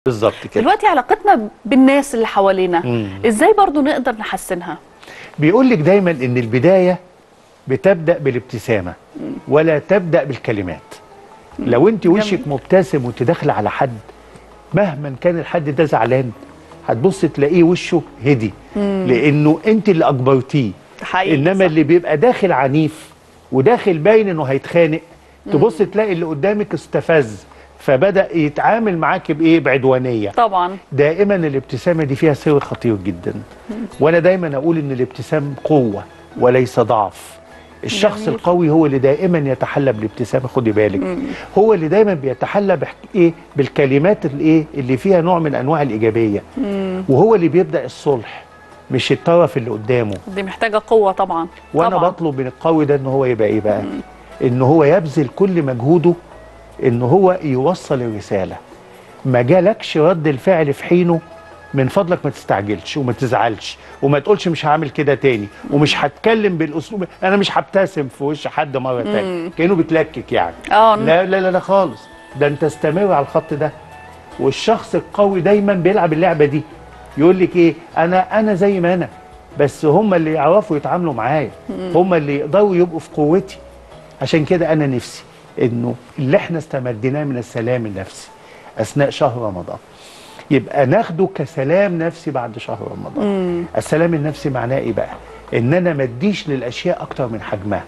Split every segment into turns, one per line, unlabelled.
بالظبط كده
دلوقتي علاقتنا بالناس اللي حوالينا
مم.
ازاي برضو نقدر نحسنها
بيقول لك دايما ان البدايه بتبدا بالابتسامه ولا تبدا بالكلمات لو انت وشك مبتسم وانت داخله على حد مهما كان الحد ده زعلان هتبص تلاقيه وشه هدي لانه انت اللي اجبرتيه
حقيقي
انما
صح.
اللي بيبقى داخل عنيف وداخل باين انه هيتخانق تبص تلاقي اللي قدامك استفز فبدا يتعامل معاك بايه بعدوانيه
طبعا
دائما الابتسامه دي فيها سر خطير جدا وانا دايما اقول ان الابتسام قوه وليس ضعف الشخص
جميل.
القوي هو اللي دائما يتحلى بالابتسامه خدي بالك هو اللي دايما بيتحلى بح... ايه بالكلمات الايه اللي فيها نوع من انواع الايجابيه وهو اللي بيبدا الصلح مش الطرف اللي قدامه
دي محتاجه قوه طبعا
وانا
طبعا.
بطلب من القوي ده ان هو يبقى ايه بقى ان هو يبذل كل مجهوده ان هو يوصل الرساله ما جالكش رد الفعل في حينه من فضلك ما تستعجلش وما تزعلش وما تقولش مش هعمل كده تاني ومش هتكلم بالاسلوب انا مش هبتسم في وش حد مره تاني كانه بتلكك يعني
اه
لا لا لا لا خالص ده انت استمر على الخط ده والشخص القوي دايما بيلعب اللعبه دي يقول لك ايه انا انا زي ما انا بس هم اللي يعرفوا يتعاملوا معايا هم اللي يقدروا يبقوا في قوتي عشان كده انا نفسي انه اللي احنا استمديناه من السلام النفسي اثناء شهر رمضان يبقى ناخده كسلام نفسي بعد شهر رمضان السلام النفسي معناه ايه بقى ان انا ما اديش للاشياء اكتر من حجمها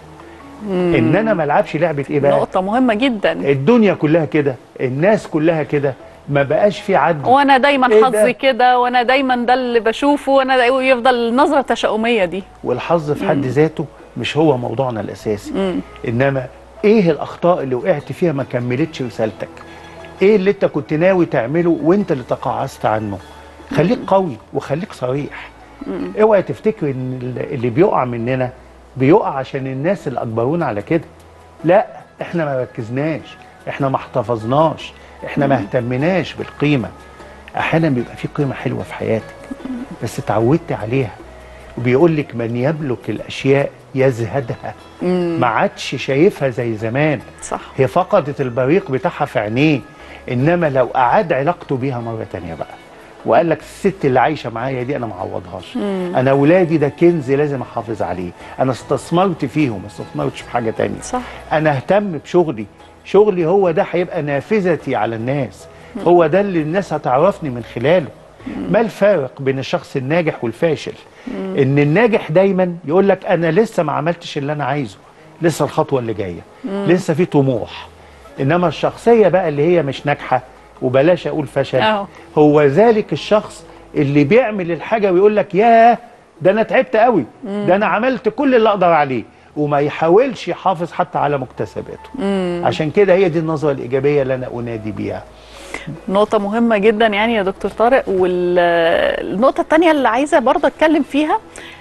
ان انا ما العبش لعبه ايه بقى
نقطه مهمه جدا
الدنيا كلها كده الناس كلها كده ما بقاش في عدل
وانا دايما
إيه ده؟
حظي كده وانا دايما ده اللي بشوفه وانا دا- ويفضل النظره التشاؤميه دي
والحظ في حد ذاته مش هو موضوعنا الاساسي انما ايه الاخطاء اللي وقعت فيها ما كملتش رسالتك ايه اللي انت كنت ناوي تعمله وانت اللي تقاعست عنه خليك قوي وخليك صريح اوعي تفتكر ان ال- اللي بيقع مننا بيقع عشان الناس اللي اجبرونا على كده لا احنا ما ركزناش احنا ما احتفظناش احنا ما اهتمناش بالقيمه احيانا بيبقى في قيمه حلوه في حياتك بس اتعودت عليها وبيقول لك من يملك الاشياء يزهدها ما عادش شايفها زي زمان
صح
هي فقدت البريق بتاعها في عينيه انما لو اعاد علاقته بيها مره تانية بقى وقال لك الست اللي عايشه معايا دي انا ما اعوضهاش انا اولادي ده كنز لازم احافظ عليه انا استثمرت فيهم ما استثمرتش في حاجه تانية
صح
انا اهتم بشغلي شغلي هو ده هيبقى نافذتي على الناس هو ده اللي الناس هتعرفني من خلاله ما الفارق بين الشخص الناجح والفاشل ان الناجح دايما يقول لك انا لسه ما عملتش اللي انا عايزه لسه الخطوه اللي جايه لسه في طموح انما الشخصيه بقى اللي هي مش ناجحه وبلاش اقول فشل
أهو.
هو ذلك الشخص اللي بيعمل الحاجه ويقول لك ياه ده انا تعبت قوي ده انا عملت كل اللي اقدر عليه وما يحاولش يحافظ حتى على مكتسباته عشان كده هي دي النظره الايجابيه اللي انا انادي بيها
نقطة مهمة جدا يعني يا دكتور طارق والنقطة التانية اللي عايزة برضه اتكلم فيها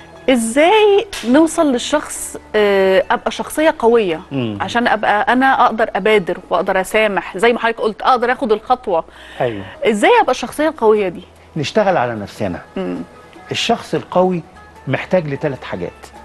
ازاي نوصل للشخص آه، ابقى شخصية قوية
مم.
عشان ابقى انا اقدر ابادر واقدر اسامح زي ما حضرتك قلت اقدر اخد الخطوة
ايوه
ازاي ابقى الشخصية القوية دي
نشتغل على نفسنا الشخص القوي محتاج لثلاث حاجات